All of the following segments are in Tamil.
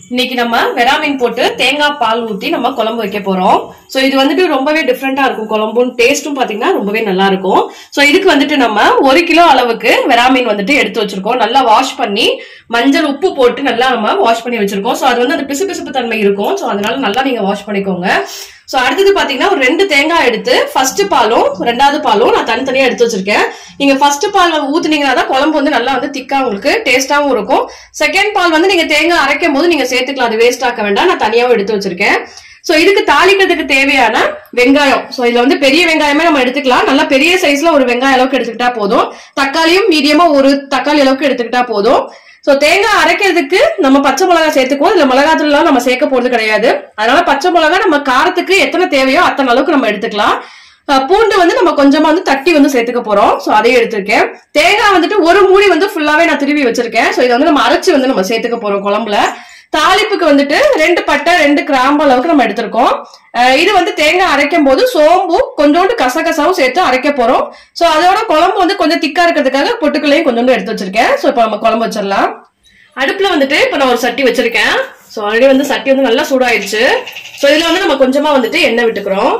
இன்னைக்கு நம்ம வெரா மீன் போட்டு தேங்காய் பால் ஊத்தி நம்ம குழம்பு வைக்க போறோம் சோ இது வந்துட்டு ரொம்பவே டிஃப்ரெண்டா இருக்கும் குழம்பும் டேஸ்ட்டும் பாத்தீங்கன்னா ரொம்பவே நல்லா இருக்கும் சோ இதுக்கு வந்துட்டு நம்ம ஒரு கிலோ அளவுக்கு வெரா மீன் வந்துட்டு எடுத்து வச்சிருக்கோம் நல்லா வாஷ் பண்ணி மஞ்சள் உப்பு போட்டு நல்லா நம்ம வாஷ் பண்ணி வச்சிருக்கோம் சோ அது வந்து அந்த பிசு பிசுப்பு தன்மை இருக்கும் சோ அதனால நல்லா நீங்க வாஷ் பண்ணிக்கோங்க சோ அடுத்தது பாத்தீங்கன்னா ஒரு ரெண்டு தேங்காய் எடுத்து ஃபர்ஸ்ட் பாலும் ரெண்டாவது பாலும் நான் தனித்தனியா எடுத்து வச்சிருக்கேன் நீங்க ஃபர்ஸ்ட் பால் ஊத்துனீங்கன்னா தான் குழம்பு வந்து நல்லா வந்து திக்கா உங்களுக்கு டேஸ்டாவும் இருக்கும் செகண்ட் பால் வந்து நீங்க தேங்காய் அரைக்கும் போது நீங்க சேர்த்துக்கலாம் அது வேஸ்ட் ஆக்க வேண்டாம் நான் தனியாவும் எடுத்து வச்சிருக்கேன் சோ இதுக்கு தாளிக்கிறதுக்கு தேவையான வெங்காயம் சோ இதுல வந்து பெரிய வெங்காயமே நம்ம எடுத்துக்கலாம் நல்லா பெரிய சைஸ்ல ஒரு வெங்காயம் அளவுக்கு எடுத்துக்கிட்டா போதும் தக்காளியும் மீடியமா ஒரு தக்காளி அளவுக்கு எடுத்துக்கிட்டா போதும் சோ தேங்காய் அரைக்கிறதுக்கு நம்ம பச்சை மிளகாய் சேர்த்துக்குவோம் இதுல மிளகாத்தூள்லாம் நம்ம சேர்க்க போறது கிடையாது அதனால பச்சை மிளகாய் நம்ம காரத்துக்கு எத்தனை தேவையோ அத்தனை அளவுக்கு நம்ம எடுத்துக்கலாம் அஹ் பூண்டு வந்து நம்ம கொஞ்சமா வந்து தட்டி வந்து சேர்த்துக்க போறோம் சோ அதையும் எடுத்திருக்கேன் தேங்காய் வந்துட்டு ஒரு மூடி வந்து ஃபுல்லாவே நான் திருவி வச்சிருக்கேன் சோ இதை வந்து நம்ம அரைச்சு வந்து நம்ம சேர்த்துக்க போறோம் குழம்புல தாளிப்புக்கு வந்துட்டு ரெண்டு பட்டை ரெண்டு கிராம்பு அளவுக்கு நம்ம எடுத்திருக்கோம் அஹ் இது வந்து தேங்காய் அரைக்கும் போது சோம்பும் கொஞ்சோண்டு கசகசாவும் சேர்த்து அரைக்க போறோம் சோ அதோட குழம்பு வந்து கொஞ்சம் திக்கா இருக்கிறதுக்காக பொட்டுக்களையும் கொஞ்சோண்டு எடுத்து வச்சிருக்கேன் சோ இப்போ நம்ம குழம்பு வச்சிடலாம் அடுப்புல வந்துட்டு இப்ப நான் ஒரு சட்டி வச்சிருக்கேன் சோ ஆல்ரெடி வந்து சட்டி வந்து நல்லா சூடாயிடுச்சு சோ இதுல வந்து நம்ம கொஞ்சமா வந்துட்டு எண்ணெய் விட்டுக்கிறோம்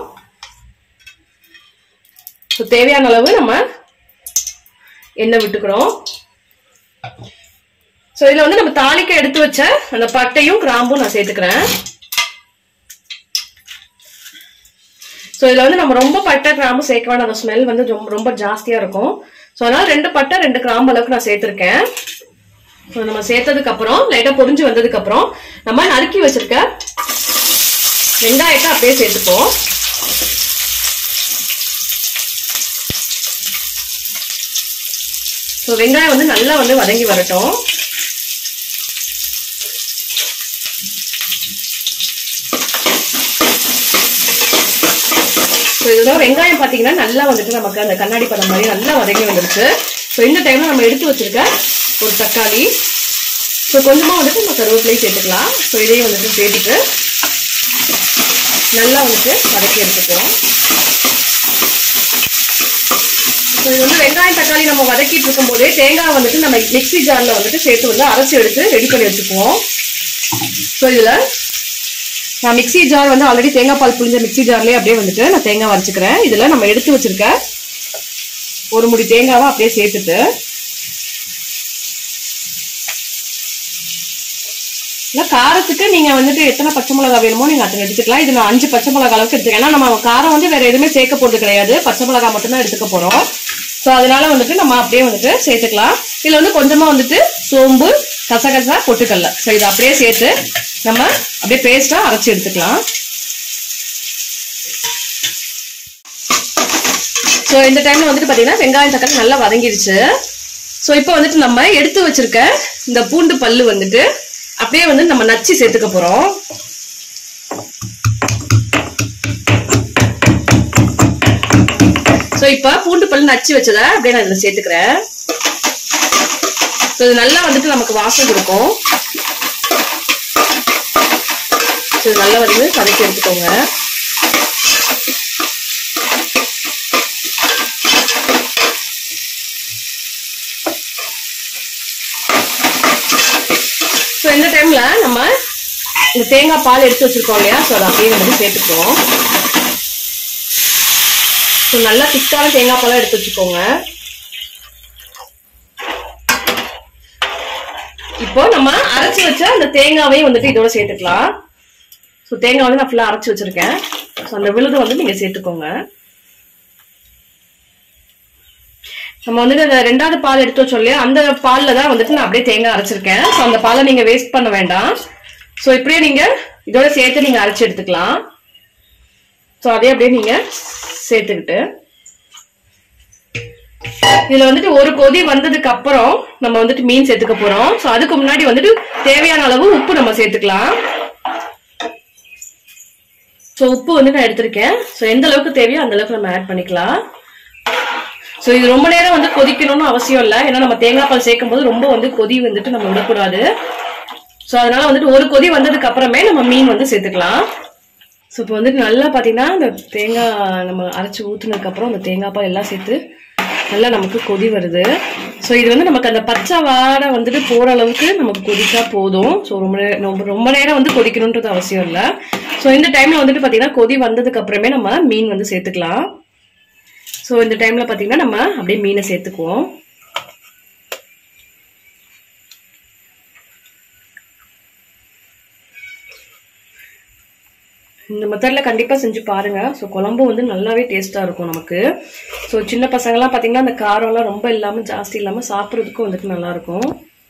So, தேவையான அளவு நம்ம எண்ணெய் விட்டுக்கிறோம் சோ இதுல வந்து நம்ம தாளிக்க எடுத்து வச்ச அந்த பட்டையும் கிராம்பும் நான் சேர்த்துக்கிறேன் சோ இதுல வந்து நம்ம ரொம்ப பட்டை கிராம்பு சேர்க்க வேண்டாம் அந்த ஸ்மெல் வந்து ரொம்ப ரொம்ப ஜாஸ்தியா இருக்கும் சோ அதனால ரெண்டு பட்டை ரெண்டு கிராம்பு அளவுக்கு நான் சேர்த்திருக்கேன் ஸோ நம்ம சேர்த்ததுக்கு அப்புறம் லைட்டா பொரிஞ்சு வந்ததுக்கு அப்புறம் நம்ம நறுக்கி வச்சிருக்க வெங்காயத்தை அப்படியே சேர்த்துப்போம் ஸோ வெங்காயம் வந்து நல்லா வந்து வதங்கி வரட்டும் ஸோ இதெல்லாம் வெங்காயம் பார்த்தீங்கன்னா நல்லா வந்துட்டு நமக்கு அந்த கண்ணாடி பதம் மாதிரி நல்லா வதங்கி வந்துருச்சு ஸோ இந்த டைம்ல நம்ம எடுத்து வச்சிருக்க ஒரு தக்காளி ஸோ கொஞ்சமா வந்துட்டு நம்ம கருவேப்பிலையும் சேர்த்துக்கலாம் ஸோ இதையும் வந்துட்டு சேர்த்துட்டு நல்லா வந்துட்டு வதக்கி எடுத்துக்கலாம் ஸோ இது வந்து வெங்காயம் தக்காளி நம்ம வதக்கிட்டு இருக்கும் போதே தேங்காய் வந்துட்டு நம்ம மிக்ஸி ஜார்ல வந்துட்டு சேர்த்து வந்து அரைச்சி எடுத்து ரெடி பண்ணி வச்சுக்குவோம் ஸோ இதுல நான் மிக்ஸி ஜார் வந்து ஆல்ரெடி தேங்காய் பால் புளிஞ்ச மிக்ஸி ஜார்லயே அப்படியே வந்துட்டு நான் தேங்காய் வரைச்சிக்கிறேன் இதுல நம்ம எடுத்து வச்சிருக்க ஒரு முடி தேங்காவை அப்படியே சேர்த்துட்டு இல்ல காரத்துக்கு நீங்க வந்துட்டு எத்தனை பச்சை மிளகாய் வேணுமோ நீங்க அத்தனை எடுத்துக்கலாம் இது நான் அஞ்சு பச்சை மிளகாய் அளவுக்கு எடுத்துக்கேன் ஏன்னா நம்ம காரம் வந்து வேற எதுவுமே சேர்க்க போறது கிடையாது பச்சை மிளகாய் மட்டும் தான் எடுத்துக்க போறோம் ஸோ அதனால வந்துட்டு நம்ம அப்படியே வந்துட்டு சேர்த்துக்கலாம் இதுல வந்து கொஞ்சமா வந்துட்டு சோம்பு கசகசா பொட்டுக்கல்ல ஸோ இதை அப்படியே சேர்த்து நம்ம அப்படியே பேஸ்டா அரைச்சி எடுத்துக்கலாம் ஸோ இந்த டைம்ல வந்துட்டு பாத்தீங்கன்னா வெங்காயம் தக்காளி நல்லா வதங்கிடுச்சு ஸோ இப்போ வந்துட்டு நம்ம எடுத்து வச்சிருக்க இந்த பூண்டு பல்லு வந்துட்டு அப்படியே வந்து நம்ம நச்சு சேர்த்துக்க போறோம் ஸோ இப்போ பூண்டு பல்லு நச்சு வச்சதை அப்படியே நான் இதில் சேர்த்துக்கிறேன் ஸோ இது நல்லா வந்துட்டு நமக்கு வாசம் கொடுக்கும் ஸோ இது நல்லா வந்து வதக்கி எடுத்துக்கோங்க ஸோ இந்த டைம்ல நம்ம இந்த தேங்காய் பால் எடுத்து வச்சிருக்கோம் இல்லையா ஸோ அதை அப்படியே வந்து சேர்த்துக்குவோம் ஸோ நல்லா திக்கான தேங்காய் பாலாம் எடுத்து வச்சுக்கோங்க இப்போ நம்ம அரைச்சி வச்ச அந்த தேங்காவையும் வந்துட்டு இதோட சேர்த்துக்கலாம் ஸோ தேங்காய் வந்து நான் ஃபுல்லாக அரைச்சி வச்சிருக்கேன் ஸோ அந்த விழுது வந்து நீங்க சேர்த்துக்கோங்க நம்ம வந்துட்டு அந்த ரெண்டாவது பால் எடுத்து வச்சோம் இல்லையா அந்த பால்ல தான் வந்துட்டு நான் அப்படியே தேங்காய் அரைச்சிருக்கேன் ஸோ அந்த பாலை நீங்க வேஸ்ட் பண்ண வேண்டாம் ஸோ இப்படியே நீங்க இதோட சேர்த்து நீங்க அரைச்சி எடுத்துக்கலாம் ஸோ அதே அப்படியே நீங்க சேர்த்துக்கிட்டு இதுல வந்துட்டு ஒரு கொதி வந்ததுக்கு அப்புறம் நம்ம வந்துட்டு மீன் சேர்த்துக்க போறோம் ஸோ அதுக்கு முன்னாடி வந்துட்டு தேவையான அளவு உப்பு நம்ம சேர்த்துக்கலாம் ஸோ உப்பு வந்து நான் எடுத்திருக்கேன் ஸோ எந்த அளவுக்கு தேவையோ அந்த அளவுக்கு நம்ம ஆட் பண்ணிக்கலாம் ஸோ இது ரொம்ப நேரம் வந்து கொதிக்கணும்னு அவசியம் இல்லை ஏன்னா நம்ம தேங்காய் பால் சேர்க்கும் போது ரொம்ப வந்து கொதி வந்துட்டு நம்ம விடக்கூடாது ஸோ அதனால வந்துட்டு ஒரு கொதி வந்ததுக்கு அப்புறமே நம்ம மீன் வந்து சேர்த்துக்கலாம் ஸோ இப்போ வந்துட்டு நல்லா பார்த்தீங்கன்னா இந்த தேங்காய் நம்ம அரைச்சி ஊற்றுனதுக்கு அப்புறம் அந்த தேங்காய் பால் எல்லாம் சேர்த்து நல்லா நமக்கு கொதி வருது ஸோ இது வந்து நமக்கு அந்த பச்சை வாடை வந்துட்டு போகிற அளவுக்கு நமக்கு கொதிச்சா போதும் ஸோ ரொம்ப நே- ரொம்ப ரொம்ப நேரம் வந்து கொதிக்கணுன்றது அவசியம் இல்லை ஸோ இந்த டைமில் வந்துட்டு பார்த்தீங்கன்னா கொதி வந்ததுக்கு அப்புறமே நம்ம மீன் வந்து சேர்த்துக்கலாம் ஸோ இந்த டைமில் பார்த்தீங்கன்னா நம்ம அப்படியே மீனை சேர்த்துக்குவோம் இந்த மெத்தடில் கண்டிப்பாக செஞ்சு பாருங்க ஸோ குழம்பு வந்து நல்லாவே டேஸ்ட்டாக இருக்கும் நமக்கு ஸோ சின்ன பசங்கள்லாம் பார்த்தீங்கன்னா அந்த காரம்லாம் ரொம்ப இல்லாமல் ஜாஸ்தி இல்லாமல் சாப்பிட்றதுக்கும் வந்துட்டு நல்லா இருக்கும்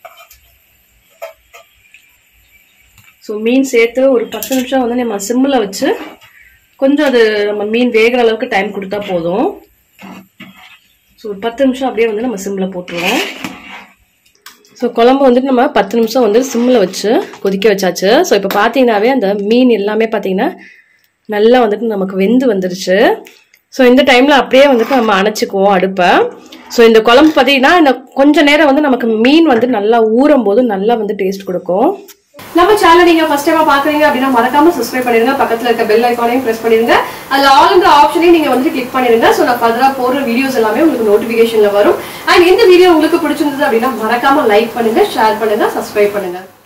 ஸோ மீன் சேர்த்து ஒரு பத்து நிமிஷம் வந்து நம்ம சிம்மில் வச்சு கொஞ்சம் அது நம்ம மீன் வேகிற அளவுக்கு டைம் கொடுத்தா போதும் ஸோ ஒரு பத்து நிமிஷம் அப்படியே வந்து நம்ம சிம்மில் போட்டுருவோம் ஸோ குழம்பு வந்துட்டு நம்ம பத்து நிமிஷம் வந்து சிம்மில் வச்சு கொதிக்க வச்சாச்சு ஸோ இப்போ பார்த்தீங்கன்னாவே அந்த மீன் எல்லாமே பார்த்தீங்கன்னா நல்லா வந்துட்டு நமக்கு வெந்து வந்துருச்சு ஸோ இந்த டைமில் அப்படியே வந்துட்டு நம்ம அணைச்சிக்குவோம் அடுப்பை ஸோ இந்த குழம்பு பார்த்தீங்கன்னா இந்த கொஞ்ச நேரம் வந்து நமக்கு மீன் வந்து நல்லா ஊறும் போது நல்லா வந்து டேஸ்ட் கொடுக்கும் நம்ம சேனல் நீங்க ஃபர்ஸ்ட் டைமா பாக்குறீங்க அப்படின்னா மறக்காம சப்ஸ்கிரைப் பண்ணிருங்க பக்கத்துல இருக்க பெல் ஐக்கானையும் பிரஸ் பண்ணிருங்க அதுல ஆல் இந்த ஆப்ஷனையும் நீங்க வந்து கிளிக் பண்ணிருங்க ஸோ நான் ஃபர்தரா போடுற வீடியோஸ் எல்லாமே உங்களுக்கு நோட்டிபிகேஷன்ல வரும் அண்ட் இந்த வீடியோ உங்களுக்கு பிடிச்சிருந்தது அப்படின்னா மறக்காம லைக் பண்ணுங்க ஷேர் பண்ணுங்க சப்ஸ்கிரைப் பண்ணுங்க